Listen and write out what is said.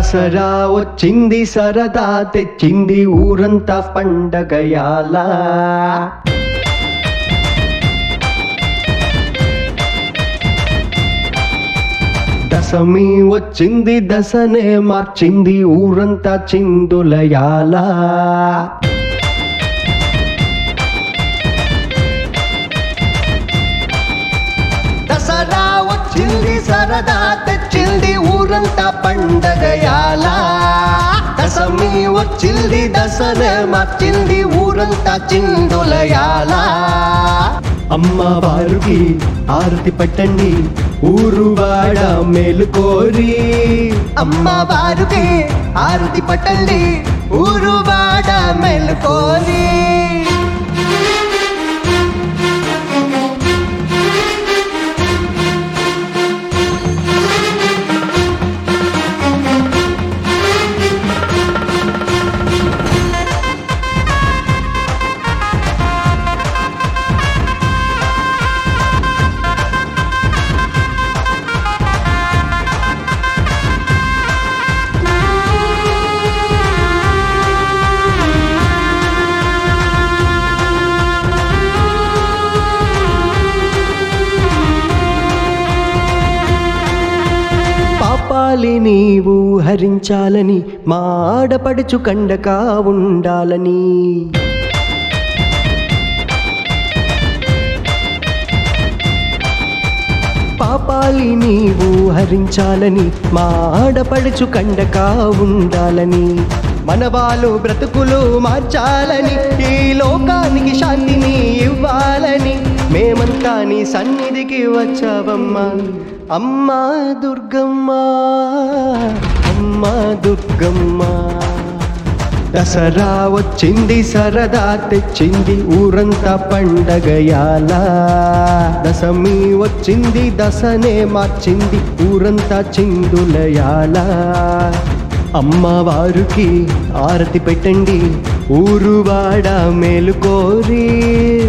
దసరా వచ్చింది సరదా తెచ్చింది ఊరంతా పండగయాల దశమి వచ్చింది దశనే మార్చింది ఊరంతా చిందులయాల దసరా వచ్చింది సరదా తెచ్చింది ఊరంతా పండగయాల దశమి వచ్చింది దశనే మార్చింది ఊరంతా చిందులయాల అమ్మవారికి ఆరతి పట్టండి ఊరువాడ మేలుకోరి అమ్మవారికి ఆరతి పట్టండి ఊరువాడ మేలుకోరి పాపాలి నీవు హరించాలని మా ఆడపడుచు కండకా ఉండాలని పాపాలి నీవు హరించాలని మా ఆడపడుచు కండకా ఉండాలని మనవాళ్ళు బ్రతుకులు మార్చాలని ఈ లోకానికి శాంతిని ఇవ్వాలని మేమంతా నీ సన్నిధికి వచ్చావమ్మా అమ్మా దుర్గమ్మ అమ్మా దుర్గమ్మ దసరా వచ్చింది సరదా తెచ్చింది ఊరంతా పండగయాల దశమి వచ్చింది దశనే మార్చింది ఊరంతా చిందులయాల అమ్మవారికి ఆరతి పెట్టండి ఊరువాడ మేలుకోరి